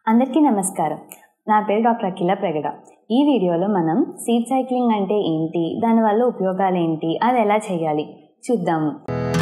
అందరికీ నమస్కారం నా పేరు డాక్టర్ అఖిల ప్రగడ ఈ వీడియోలో మనం సీడ్ సైక్లింగ్ అంటే ఏంటి దానివల్ల ఉపయోగాలు ఏంటి అది ఎలా చేయాలి చూద్దాము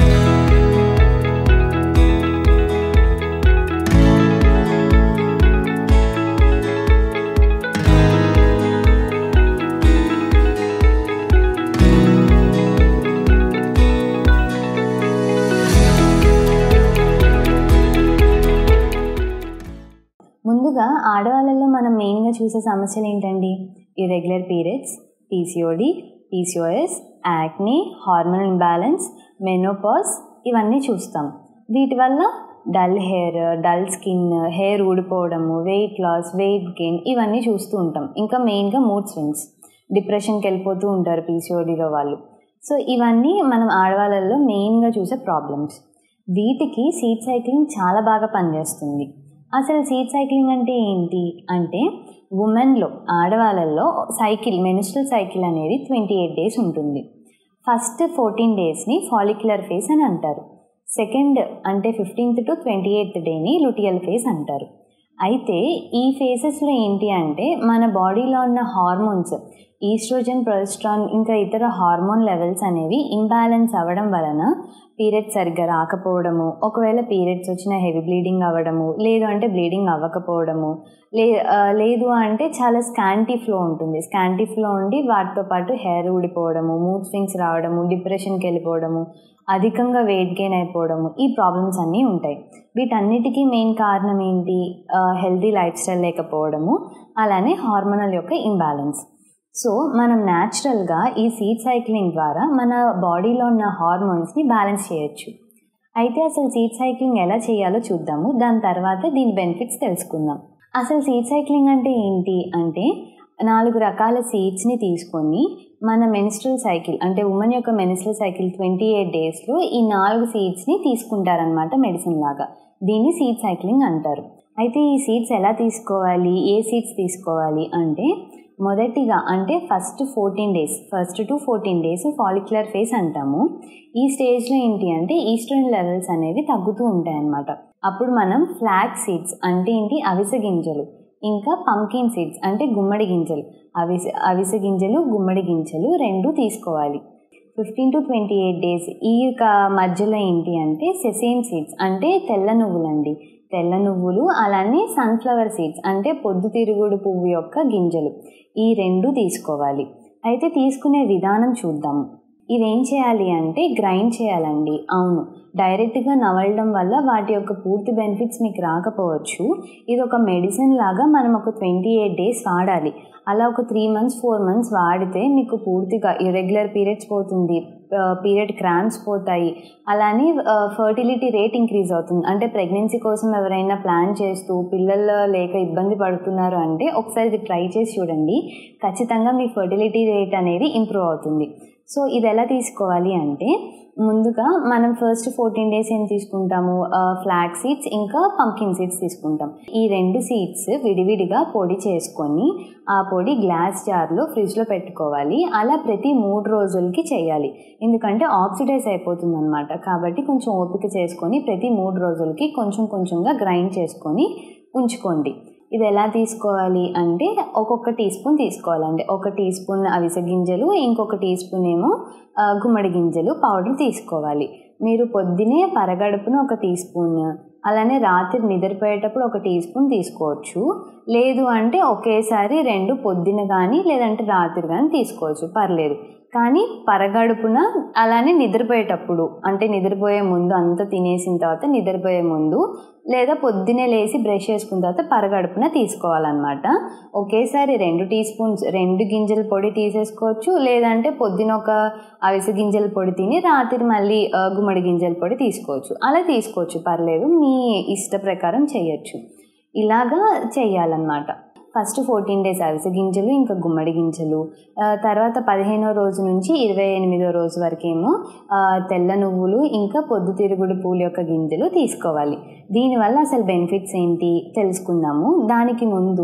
ముందుగా ఆడవాళ్ళలో మనం మెయిన్గా చూసే సమస్యలు ఏంటండి irregular periods PCOD PCOS acne hormone imbalance menopause ఇవన్నీ చూస్తాం వీటి వల్ల dull hair dull skin hair ఊడిపోవడము వెయిట్ లాస్ వెయిట్ గెయిన్ ఇవన్నీ చూస్తూ ఉంటాం ఇంకా మెయిన్గా మూడ్ స్వింగ్స్ డిప్రెషన్కి వెళ్ళిపోతూ ఉంటారు పీసీఓడిలో వాళ్ళు సో ఇవన్నీ మనం ఆడవాళ్ళల్లో మెయిన్గా చూసే ప్రాబ్లమ్స్ వీటికి సీడ్ సైక్లింగ్ చాలా బాగా పనిచేస్తుంది అసలు సీడ్ సైక్లింగ్ అంటే ఏంటి అంటే ఉమెన్లో ఆడవాళ్ళల్లో సైకిల్ మెనిస్ట్రల్ సైకిల్ అనేది ట్వంటీ ఎయిట్ డేస్ ఉంటుంది ఫస్ట్ ఫోర్టీన్ డేస్ని ఫాలిక్యులర్ ఫేస్ అని అంటారు సెకండ్ అంటే ఫిఫ్టీన్త్ టు ట్వంటీ ఎయిత్ డేని లుటియల్ ఫేస్ అంటారు అయితే ఈ ఫేసెస్లో ఏంటి అంటే మన బాడీలో ఉన్న హార్మోన్స్ ఈస్ట్రోజన్ ప్రొజెస్ట్రాన్ ఇంకా ఇతర హార్మోన్ లెవెల్స్ అనేవి ఇంబ్యాలెన్స్ అవ్వడం వలన పీరియడ్స్ సరిగ్గా రాకపోవడము ఒకవేళ పీరియడ్స్ వచ్చిన హెవీ బ్లీడింగ్ అవ్వడము లేదు అంటే బ్లీడింగ్ అవ్వకపోవడము లే లేదు అంటే చాలా స్కాంటీ ఫ్లో ఉంటుంది స్కాంటీ ఫ్లో ఉండి వాటితో పాటు హెయిర్ ఊడిపోవడము మూడ్ స్వింగ్స్ రావడము డిప్రెషన్కి వెళ్ళిపోవడము అధికంగా వెయిట్ గెయిన్ అయిపోవడము ఈ ప్రాబ్లమ్స్ అన్నీ ఉంటాయి వీటన్నిటికీ మెయిన్ కారణం ఏంటి హెల్తీ లైఫ్ స్టైల్ లేకపోవడము అలానే హార్మోనల్ యొక్క ఇంబ్యాలెన్స్ సో మనం న్యాచురల్గా ఈ సీడ్ సైక్లింగ్ ద్వారా మన బాడీలో ఉన్న హార్మోన్స్ని బ్యాలెన్స్ చేయొచ్చు అయితే అసలు సీడ్ సైక్లింగ్ ఎలా చేయాలో చూద్దాము దాని తర్వాత దీని బెనిఫిట్స్ తెలుసుకుందాం అసలు సీడ్ సైక్లింగ్ అంటే ఏంటి అంటే నాలుగు రకాల సీడ్స్ని తీసుకొని మన మెనిస్ట్రల్ సైకిల్ అంటే ఉమెన్ యొక్క మెనిస్ట్రల్ సైకిల్ ట్వంటీ ఎయిట్ డేస్లో ఈ నాలుగు సీడ్స్ని తీసుకుంటారనమాట మెడిసిన్ లాగా దీన్ని సీడ్ సైక్లింగ్ అంటారు అయితే ఈ సీడ్స్ ఎలా తీసుకోవాలి ఏ సీడ్స్ తీసుకోవాలి అంటే మొదటిగా అంటే first fourteen days first to fourteen days follicular phase అంటాము ఈ స్టేజ్లో ఏంటి అంటే ఈస్ట్రోజన్ లెవెల్స్ అనేవి తగ్గుతూ ఉంటాయి అన్నమాట అప్పుడు మనం ఫ్లాగ్ సీడ్స్ అంటే ఏంటి అవిసె గింజలు ఇంకా పంకిన్ సీడ్స్ అంటే గుమ్మడి గింజలు అవిసె అవిసె గింజలు గుమ్మడి గింజలు రెండు తీసుకోవాలి fifteen to twenty eight days ఈ మధ్యలో ఏంటి అంటే సెసేన్ సీడ్స్ అంటే తెల్ల నువ్వులండి తెల్ల నువ్వులు అలానే సన్ఫ్లవర్ సీడ్స్ అంటే పొద్దుతిరుగుడు పువ్వు యొక్క గింజలు ఈ రెండు తీసుకోవాలి అయితే తీసుకునే విధానం చూద్దాము ఇవేం చేయాలి అంటే గ్రైండ్ చేయాలండి అవును డైరెక్ట్గా నవలడం వల్ల వాటి యొక్క పూర్తి బెనిఫిట్స్ మీకు రాకపోవచ్చు ఇది ఒక మెడిసిన్ లాగా మనం ఒక ట్వంటీ ఎయిట్ డేస్ వాడాలి అలా ఒక త్రీ మంత్స్ ఫోర్ మంత్స్ వాడితే మీకు పూర్తిగా ఇరెగ్యులర్ పీరియడ్స్ పోతుంది పీరియడ్ క్రాంప్స్ పోతాయి అలానే ఫర్టిలిటీ రేట్ ఇంక్రీజ్ అవుతుంది అంటే ప్రెగ్నెన్సీ కోసం ఎవరైనా ప్లాన్ చేస్తూ పిల్లలు లేక ఇబ్బంది పడుతున్నారు అంటే ఒకసారి ఇది ట్రై చేసి చూడండి ఖచ్చితంగా మీ ఫర్టిలిటీ రేట్ అనేది ఇంప్రూవ్ అవుతుంది సో ఇది ఎలా తీసుకోవాలి అంటే ముందుగా మనం ఫస్ట్ ఫోర్టీన్ డేస్ ఏం తీసుకుంటాము ఫ్లాక్ సీడ్స్ ఇంకా పంకిన్ సీడ్స్ తీసుకుంటాం ఈ రెండు సీడ్స్ విడివిడిగా పొడి చేసుకొని ఆ పొడి గ్లాస్ జార్లో ఫ్రిడ్జ్లో పెట్టుకోవాలి అలా ప్రతి మూడు రోజులకి చేయాలి ఎందుకంటే ఆక్సిడైజ్ అయిపోతుంది అనమాట కాబట్టి కొంచెం ఓపిక చేసుకొని ప్రతి మూడు రోజులకి కొంచెం కొంచెంగా గ్రైండ్ చేసుకొని ఉంచుకోండి ఇది ఎలా తీసుకోవాలి అంటే ఒక్కొక్క టీ స్పూన్ తీసుకోవాలండి ఒక టీ స్పూన్ అవిసె గింజలు ఇంకొక టీ స్పూన్ ఏమో గుమ్మడి గింజలు పౌడర్ తీసుకోవాలి మీరు పొద్దునే పరగడుపున ఒక టీ స్పూన్ అలానే రాత్రి నిద్రపోయేటప్పుడు ఒక టీ స్పూన్ తీసుకోవచ్చు లేదు అంటే ఒకేసారి రెండు పొద్దున కానీ లేదంటే రాత్రి కానీ తీసుకోవచ్చు పర్లేదు కానీ పరగడుపున అలానే నిద్రపోయేటప్పుడు అంటే నిద్రపోయే ముందు అంతా తినేసిన తర్వాత నిద్రపోయే ముందు లేదా పొద్దునే లేచి బ్రష్ చేసుకున్న తర్వాత పరగడుపున తీసుకోవాలన్నమాట ఒకేసారి రెండు టీ స్పూన్స్ రెండు గింజల పొడి తీసేసుకోవచ్చు లేదంటే పొద్దున ఒక అవిసె గింజల పొడి తిని రాత్రి మళ్ళీ గుమ్మడి గింజల పొడి తీసుకోవచ్చు అలా తీసుకోవచ్చు పర్లేదు మీ ఇష్ట ప్రకారం చేయొచ్చు ఇలాగా చేయాలన్నమాట ఫస్ట్ ఫోర్టీన్ డేస్ అవిసె గింజలు ఇంకా గుమ్మడి గింజలు తర్వాత పదిహేనో రోజు నుంచి ఇరవై ఎనిమిదో రోజు వరకేమో తెల్ల నువ్వులు ఇంకా పొద్దుతిరుగుడు పూల యొక్క గింజలు తీసుకోవాలి దీనివల్ల అసలు బెనిఫిట్స్ ఏంటి తెలుసుకుందాము దానికి ముందు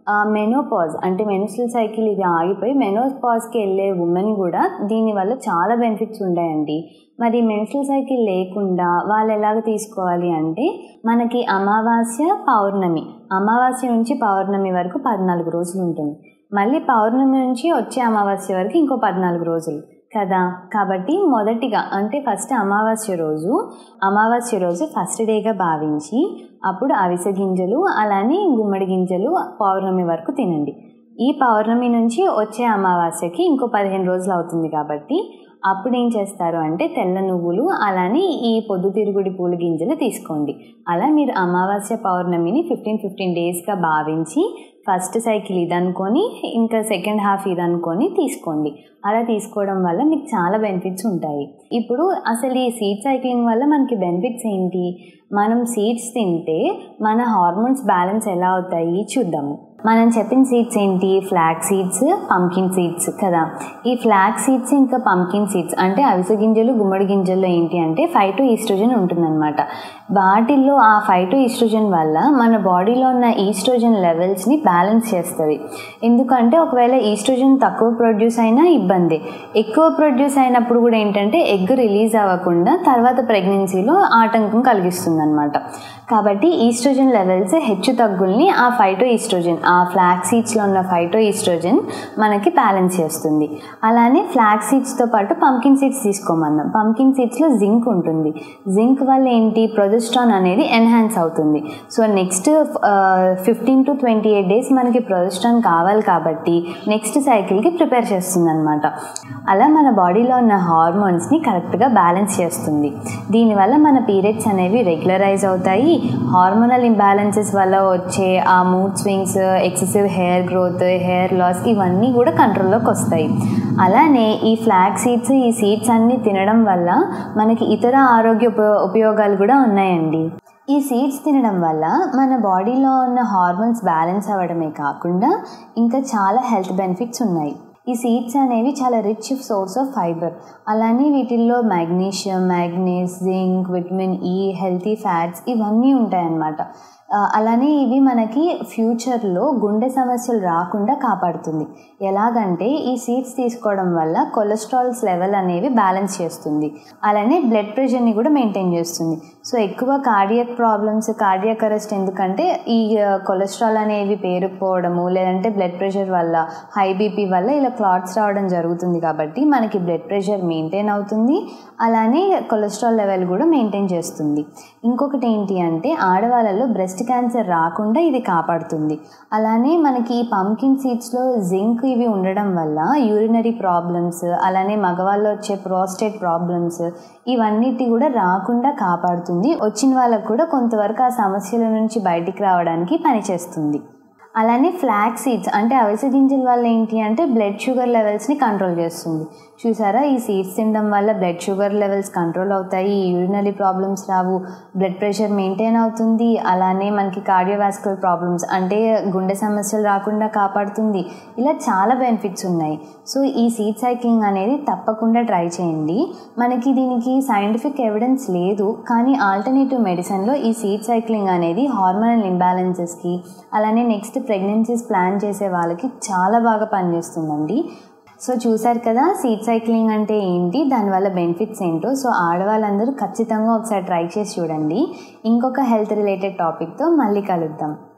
మెనోపాజ్ అంటే మెనుస్ట్రల్ సైకిల్ ఇది ఆగిపోయి మెనోపాజ్కి వెళ్ళే ఉమెన్ కూడా దీనివల్ల చాలా బెనిఫిట్స్ ఉంటాయండి మరి మెన్స్ట్రల్ సైకిల్ లేకుండా వాళ్ళు ఎలాగ తీసుకోవాలి అంటే మనకి అమావాస్య పౌర్ణమి అమావాస్య నుంచి పౌర్ణమి వరకు పద్నాలుగు రోజులు ఉంటుంది మళ్ళీ పౌర్ణమి నుంచి వచ్చే అమావాస్య వరకు ఇంకో పద్నాలుగు రోజులు కదా కాబట్టి మొదటిగా అంటే ఫస్ట్ అమావాస్య రోజు అమావాస్య రోజు ఫస్ట్ డేగా భావించి అప్పుడు అవిసె గింజలు అలానే గుమ్మడి గింజలు పౌర్ణమి వరకు తినండి ఈ పౌర్ణమి నుంచి వచ్చే అమావాస్యకి ఇంకో పదిహేను రోజులు అవుతుంది కాబట్టి అప్పుడు ఏం చేస్తారు అంటే తెల్ల నువ్వులు అలానే ఈ పొద్దుతిరుగుడి పూల గింజలు తీసుకోండి అలా మీరు అమావాస్య పౌర్ణమిని ఫిఫ్టీన్ ఫిఫ్టీన్ డేస్గా భావించి ఫస్ట్ సైకిల్ ఇది అనుకొని ఇంకా సెకండ్ హాఫ్ ఇది అనుకొని తీసుకోండి అలా తీసుకోవడం వల్ల మీకు చాలా బెనిఫిట్స్ ఉంటాయి ఇప్పుడు అసలు ఈ సీడ్ సైక్లింగ్ వల్ల మనకి బెనిఫిట్స్ ఏంటి మనం సీడ్స్ తింటే మన హార్మోన్స్ బ్యాలెన్స్ ఎలా అవుతాయి చూద్దాము మనం చెప్పిన సీడ్స్ ఏంటి ఫ్లాక్ సీడ్స్ పంకిన్ సీడ్స్ కదా ఈ ఫ్లాక్ సీడ్స్ ఇంకా పంకిన్ సీడ్స్ అంటే అవిసె గింజలు గుమ్మడి గింజల్లో ఏంటి అంటే ఫైవ్ టు ఈస్ట్రోజన్ ఉంటుందన్నమాట వాటిల్లో ఆ ఫైవ్ టు ఈస్ట్రోజన్ వల్ల మన బాడీలో ఉన్న ఈస్ట్రోజన్ లెవెల్స్ని బ్యాలెన్స్ చేస్తుంది ఎందుకంటే ఒకవేళ ఈస్ట్రోజన్ తక్కువ ప్రొడ్యూస్ అయినా ఇబ్బంది ఎక్కువ ప్రొడ్యూస్ అయినప్పుడు కూడా ఏంటంటే ఎగ్ రిలీజ్ అవ్వకుండా తర్వాత ప్రెగ్నెన్సీలో ఆటంకం కలిగిస్తుంది అనమాట కాబట్టి ఈస్ట్రోజన్ లెవెల్స్ హెచ్చు తగ్గుల్ని ఆ ఫైటో ఈస్ట్రోజన్ ఆ ఫ్లాక్ సీడ్స్లో ఉన్న ఫైటో ఈస్ట్రోజన్ మనకి బ్యాలెన్స్ చేస్తుంది అలానే ఫ్లాక్ సీడ్స్తో పాటు పంకిన్ సీడ్స్ తీసుకోమన్నాం పంకిన్ సీడ్స్లో జింక్ ఉంటుంది జింక్ వల్ల ఏంటి ప్రొజెస్ట్రాన్ అనేది ఎన్హాన్స్ అవుతుంది so next fifteen to twenty eight days మనకి ప్రొజెస్ట్రాన్ కావాలి కాబట్టి నెక్స్ట్ సైకిల్కి ప్రిపేర్ చేస్తుంది అనమాట అలా మన బాడీలో ఉన్న హార్మోన్స్ని కరెక్ట్గా బ్యాలెన్స్ చేస్తుంది దీనివల్ల మన పీరియడ్స్ అనేవి రెగ్యులరైజ్ అవుతాయి హార్మోనల్ ఇంబ్యాలెన్సెస్ వల్ల వచ్చే ఆ mood swings excessive hair growth hair loss ఇవన్నీ కూడా కంట్రోల్లోకి వస్తాయి అలానే ఈ ఫ్లాక్ సీడ్స్ ఈ సీడ్స్ అన్నీ తినడం వల్ల మనకి ఇతర ఆరోగ్య ఉపయో ఉపయోగాలు కూడా ఉన్నాయండి ఈ సీడ్స్ తినడం వల్ల మన బాడీలో ఉన్న హార్మోన్స్ బ్యాలెన్స్ అవ్వడమే కాకుండా ఇంకా చాలా హెల్త్ బెనిఫిట్స్ ఉన్నాయి ఈ సీడ్స్ అనేవి చాలా రిచ్ సోర్స్ ఆఫ్ ఫైబర్ అలానే వీటిల్లో magnesium manganese zinc vitamin E healthy fats ఇవన్నీ ఉంటాయన్నమాట అలానే ఇవి మనకి ఫ్యూచర్లో గుండె సమస్యలు రాకుండా కాపాడుతుంది ఎలాగంటే ఈ సీడ్స్ తీసుకోవడం వల్ల కొలెస్ట్రాల్స్ లెవెల్ అనేవి బ్యాలెన్స్ చేస్తుంది అలానే బ్లడ్ ప్రెషర్ని కూడా మెయింటైన్ చేస్తుంది సో ఎక్కువ కార్డియక్ ప్రాబ్లమ్స్ కార్డియక్ అరెస్ట్ ఎందుకంటే ఈ కొలెస్ట్రాల్ అనేవి పేరుకుపోవడము లేదంటే బ్లడ్ ప్రెషర్ వల్ల హై బీపీ వల్ల ఇలా క్లాట్స్ రావడం జరుగుతుంది కాబట్టి మనకి బ్లడ్ ప్రెషర్ మెయింటైన్ అవుతుంది అలానే కొలెస్ట్రాల్ లెవెల్ కూడా మెయింటైన్ చేస్తుంది ఇంకొకటి ఏంటి అంటే ఆడవాళ్ళలో బ్రెస్ట్ క్యాన్సర్ రాకుండా ఇది కాపాడుతుంది అలానే మనకి ఈ పంకిన్ సీడ్స్లో జింక్ ఇవి ఉండడం వల్ల యూరినరీ ప్రాబ్లమ్స్ అలానే మగవాళ్ళు వచ్చే ప్రోస్టేట్ ప్రాబ్లమ్స్ ఇవన్నిటి కూడా రాకుండా కాపాడుతుంది వచ్చిన వాళ్ళకు కూడా కొంతవరకు ఆ సమస్యల నుంచి బయటికి రావడానికి పనిచేస్తుంది అలానే ఫ్లాక్ సీడ్స్ అంటే అవిసె గింజల వల్ల ఏంటి అంటే బ్లడ్ షుగర్ లెవెల్స్ని కంట్రోల్ చేస్తుంది చూసారా ఈ సీడ్స్ తినడం వల్ల బ్లడ్ షుగర్ లెవెల్స్ కంట్రోల్ అవుతాయి యూరినరీ ప్రాబ్లమ్స్ రావు బ్లడ్ ప్రెషర్ మెయింటైన్ అవుతుంది అలానే మనకి కార్డియోవాస్కులర్ ప్రాబ్లమ్స్ అంటే గుండె సమస్యలు రాకుండా కాపాడుతుంది ఇలా చాలా బెనిఫిట్స్ ఉన్నాయి సో ఈ సీడ్ సైక్లింగ్ అనేది తప్పకుండా ట్రై చేయండి మనకి దీనికి సైంటిఫిక్ ఎవిడెన్స్ లేదు కానీ ఆల్టర్నేటివ్ మెడిసిన్లో ఈ సీడ్ సైక్లింగ్ అనేది హార్మోనల్ ఇంబ్యాలెన్సెస్కి అలానే నెక్స్ట్ ప్రెగ్నెన్సీస్ ప్లాన్ చేసే వాళ్ళకి చాలా బాగా పనిచేస్తుందండి సో చూసారు కదా సీడ్ సైక్లింగ్ అంటే ఏంటి దానివల్ల బెనిఫిట్స్ ఏంటో సో ఆడవాళ్ళందరూ ఖచ్చితంగా ఒకసారి ట్రై చేసి చూడండి ఇంకొక హెల్త్ రిలేటెడ్ టాపిక్తో మళ్ళీ కలుద్దాం